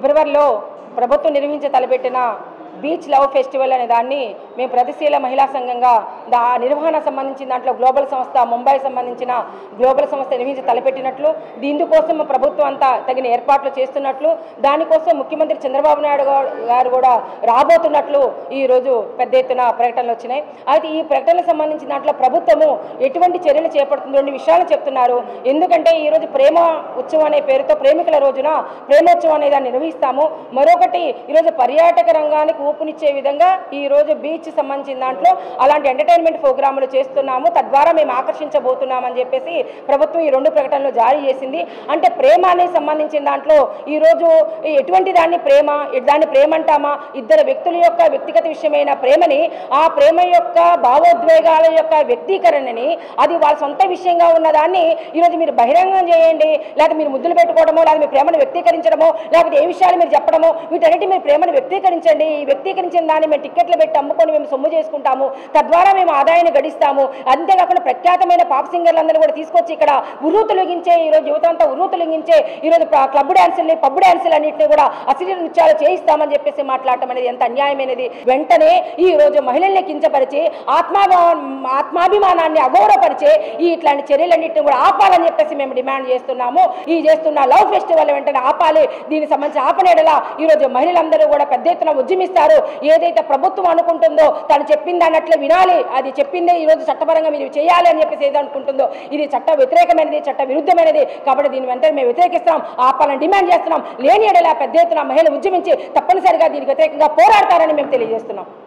ఫిబ్రవరిలో ప్రభుత్వం నిర్వహించ తలపెట్టిన బీచ్ లవ్ ఫెస్టివల్ అనే దాన్ని మేము ప్రతిశీల మహిళా సంఘంగా దా నిర్వహణ సంబంధించిన దాంట్లో గ్లోబల్ సంస్థ ముంబై సంబంధించిన గ్లోబల్ సంస్థ నిర్వహించి తలపెట్టినట్లు దీనికోసం ప్రభుత్వం అంతా తగిన ఏర్పాట్లు చేస్తున్నట్లు దానికోసం ముఖ్యమంత్రి చంద్రబాబు నాయుడు గా- గారు కూడా రాబోతున్నట్లు ఈరోజు పెద్ద ఎత్తున ప్రకటనలు వచ్చినాయి అయితే ఈ ప్రకటనలకు సంబంధించిన దాంట్లో ప్రభుత్వము ఎటువంటి చర్యలు చేపడుతుందో రెండు విషయాలు చెప్తున్నారు ఎందుకంటే ఈరోజు ప్రేమ ఉత్సవం అనే పేరుతో ప్రేమికుల రోజున ప్రేమోత్సవం అనే దాన్ని నిర్వహిస్తాము మరొకటి ఈరోజు పర్యాటక రంగానికి ఊపునిచ్చే విధంగా ఈ రోజు బీచ్ సంబంధించిన దాంట్లో అలాంటి ఎంటర్టైన్మెంట్ ప్రోగ్రాములు చేస్తున్నాము తద్వారా మేము ఆకర్షించబోతున్నామని చెప్పేసి ప్రభుత్వం ఈ రెండు ప్రకటనలు జారీ చేసింది అంటే ప్రేమ అనేది సంబంధించిన దాంట్లో ఈ రోజు ఎటువంటి దాన్ని ప్రేమ దాన్ని ప్రేమ అంటామా ఇద్దరు వ్యక్తుల యొక్క వ్యక్తిగత విషయమైన ప్రేమని ఆ ప్రేమ యొక్క భావోద్వేగాల యొక్క వ్యక్తీకరణని అది వాళ్ళ సొంత విషయంగా ఉన్నదాన్ని ఈరోజు మీరు బహిరంగం చేయండి లేకపోతే మీరు ముద్దులు పెట్టుకోవడమో లేదా మీ ప్రేమను వ్యక్తీకరించడమో లేకపోతే ఏ విషయాలు మీరు చెప్పడమో వీటన్నిటి మీరు ప్రేమను వ్యక్తీకరించండి ఈ వ్యక్తీకరించిన దాన్ని మేము టిక్కెట్లు పెట్టి అమ్ముకొని మేము సొమ్ము చేసుకుంటాము తద్వారా మేము ఆదాయాన్ని గడిస్తాము అంతేకాకుండా ప్రఖ్యాతమైన పాప్ సింగర్లందరూ కూడా తీసుకొచ్చి ఇక్కడ ఉర్రు తొలగించే ఈరోజు యువత అంతా ఉర్రు తొలగించే ఈరోజు ప్ర- క్లబ్ డాన్సుల్ని పబ్ డాన్సులు అన్నింటినీ కూడా అశ్లీల నృత్యాలు చేయిస్తామని చెప్పేసి మాట్లాడటం అనేది ఎంత అన్యాయమైనది వెంటనే ఈ రోజు మహిళల్ని కించపరిచి ఆత్మాభా ఆత్మాభిమానాన్ని అగౌరవపరిచే ఈ ఇట్లాంటి చర్యలన్నింటినీ కూడా ఆపాలని చెప్పేసి మేము డిమాండ్ చేస్తున్నాము ఈ చేస్తున్న లవ్ ఫెస్టివల్ వెంటనే ఆపాలి దీనికి సంబంధించి ఆపనేడలా ఈ రోజు మహిళలందరూ కూడా పెద్ద ఎత్తున ఉద్యమిస్తారు ఏదైతే ప్రభుత్వం అనుకుంటుందో తను చెప్పింది అన్నట్లు వినాలి అది చెప్పిందే ఈ రోజు చట్టపరంగా మీరు చేయాలి అని చెప్పేసి ఏది అనుకుంటుందో ఇది చట్ట వ్యతిరేకమైనది చట్ట విరుద్ధమైనది కాబట్టి దీని వెంటనే మేము వ్యతిరేకిస్తాం ఆపాలని డిమాండ్ చేస్తున్నాం లేని ఎడలా పెద్ద ఎత్తున మహిళలు ఉద్యమించి తప్పనిసరిగా దీనికి వ్యతిరేకంగా పోరాడతారని మేము తెలియజేస్తున్నాం